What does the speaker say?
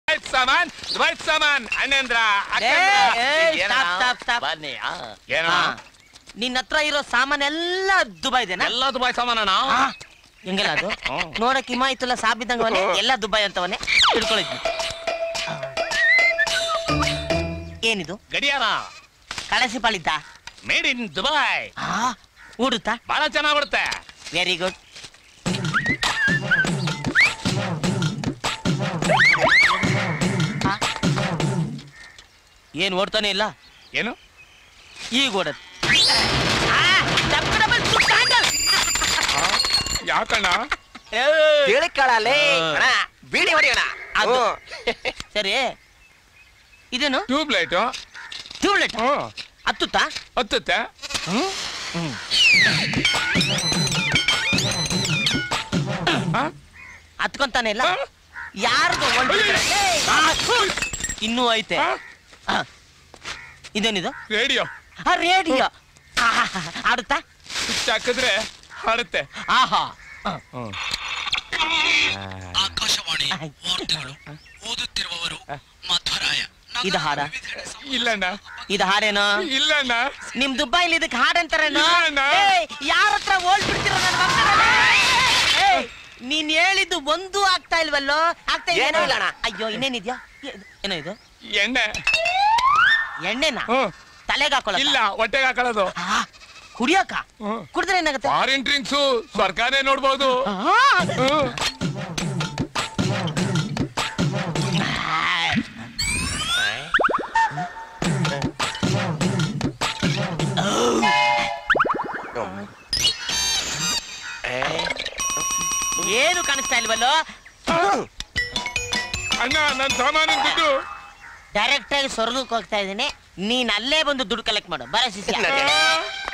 ಸಾಮಾನ್ ದುಬೈ ಸಾಮಾನ್ ಅಣ್ಣಂದ್ರ ಏ, ಏ, ಅಕ್ಕಂದ್ರ. stop, stop, stop. ಬನ್ನಿ ಆ. ಏನೋ ಹಾ. ನಿನ್ನ ಹತ್ರ ಇರೋ ಸಾಮಾನೆಲ್ಲ ದುಬೈದೇನಾ ಎಲ್ಲ ದುಬೈ ಸಾಮಾನಣ್ಣ ಆ, ಹೆಂಗೆಲ್ಲ ಅದು ಹ್ಮ್. ನೋಡಕ್ ಹಿಮಾಯ್ತುಲ್ಲ ಸಾಬಿದ್ದಂಗವನೆ ಎಲ್ಲ ದುಬೈ ಅಂತವನೆ ತಿಳ್ಕೊಳಿದ್ವಿ ಏನಿದು ಗಡಿಯಾರ ಕಳಸಿ ಪಾಳಿದ್ದ ಮೇಡ್ ಇನ್ ದುಬೈ ಆ ಊಡುತ್ತಾ ಬಹಳ ಚೆನ್ನಾಗ್ ಬಿಡುತ್ತೆ ವೆರಿ ಗುಡ್ ಏನ್ ಓಡ್ತಾನೆ ಇಲ್ಲ ಏನು ಈಗ ಓಡತ್ ಯಾಕಣ್ಣ ತಿಳ್ಕೊಳ್ಳಲೇ ಅಣ್ಣ ಬೀಡಿ ಹೊಡಿಯೋಣ ಅದು. ಹ್ಮ್. ಸರಿ ಇದೇನು ಟ್ಯೂಬ್ ಲೈಟು ಟ್ಯೂಬ್ಲೆಟ್ ಹ್ಮ್ ಹತ್ತುತ್ತಾ ಹತ್ತುತ್ತೆ ಆ? ಹತ್ಕೊಂತಾನೆ ಇಲ್ಲ ಆ? ಯಾರ್ದು ಇನ್ನೂ ಐತೆ ಆ? ಆ. ಇದೇನಿದು ರೇಡಿಯೋ ಆ ರೇಡಿಯೋ ಆಡುತ್ತಾ ಸ್ವಿಚ್ ಹಾಕಿದ್ರೆ ಹಾಡುತ್ತೆ ಆಹಾ ಹ್ಮ್. ಆಕಾಶವಾಣಿ ವಾರ್ತೆಗಳು ಓದುತ್ತಿರುವವರು ಮಧ್ವರಾಯ ಇದು ಹಾಡ ಇಲ್ಲಣ್ಣ ಇದು ಹಾಡೇನೋ ಇಲ್ಲಣ್ಣ ನಿಮ್ ದುಬೈಲಿ ಇದಕ್ಕೆ ಹಾಡಂತಾರೇನೋ ಇಲ್ಲ ಅಣ್ಣ. ಯಾರ ಹತ್ರ ಓಲ್ ಬಿಡ್ತೀರ ನನ್ನ ಮಕ್ಕಳನ್ನ? ಏಯ್, ನೀನ್ ಹೇಳಿದ್ದು ಒಂದು ಆಗ್ತಾ ಇಲ್ವಲ್ಲೋ ಆಗ್ತಾ ಇದೆಯೇನೋ? ಏನೂ ಇಲ್ಲ ಅಣ್ಣ. ಅಯ್ಯೋ ಇನ್ನೇನಿದ್ಯಾ ಏ- ಏನೋ ಇದು ಎಣ್ಣೆ ಎಣ್ಣೆನಾ ಹ್ಮ್ ತಲೆಗೆ ಹಾಕೊಳ್ಳ ಇಲ್ಲ ಹೊಟ್ಟೆಗೆ ಹಾಕೊಳ್ಳೋದು ಕುಡಿಯಕ ಹ್ಮ್. ಕುಡಿದ್ರೆ ಏನಾಗುತ್ತೆ ಫಾರಿನ್ ಡ್ರಿಂಕ್ಸು ಸರ್ಕಾರನೇ ನೋಡ್ಬೋದು ಆ, ಹ್ಮ್. ಏನು ಕಾಣಿಸ್ತಾ ಇಲ್ವಲ್ಲೋ ಅಣ್ಣ ನನ್ ಸಾಮಾನಿನ ದುಡ್ಡು ಡೈರೆಕ್ಟ್ ಆಗಿ ಸ್ವರ್ಗಕ್ಕೆ ಹೋಗ್ತಾ ಇದ್ದೀನಿ ನೀನ್ ಅಲ್ಲೇ ಬಂದು ದುಡ್ಡು ಕಲೆಕ್ಟ್ ಮಾಡು ಬರ ಶಿಷ್ಯ ನಡಿ. ಆ,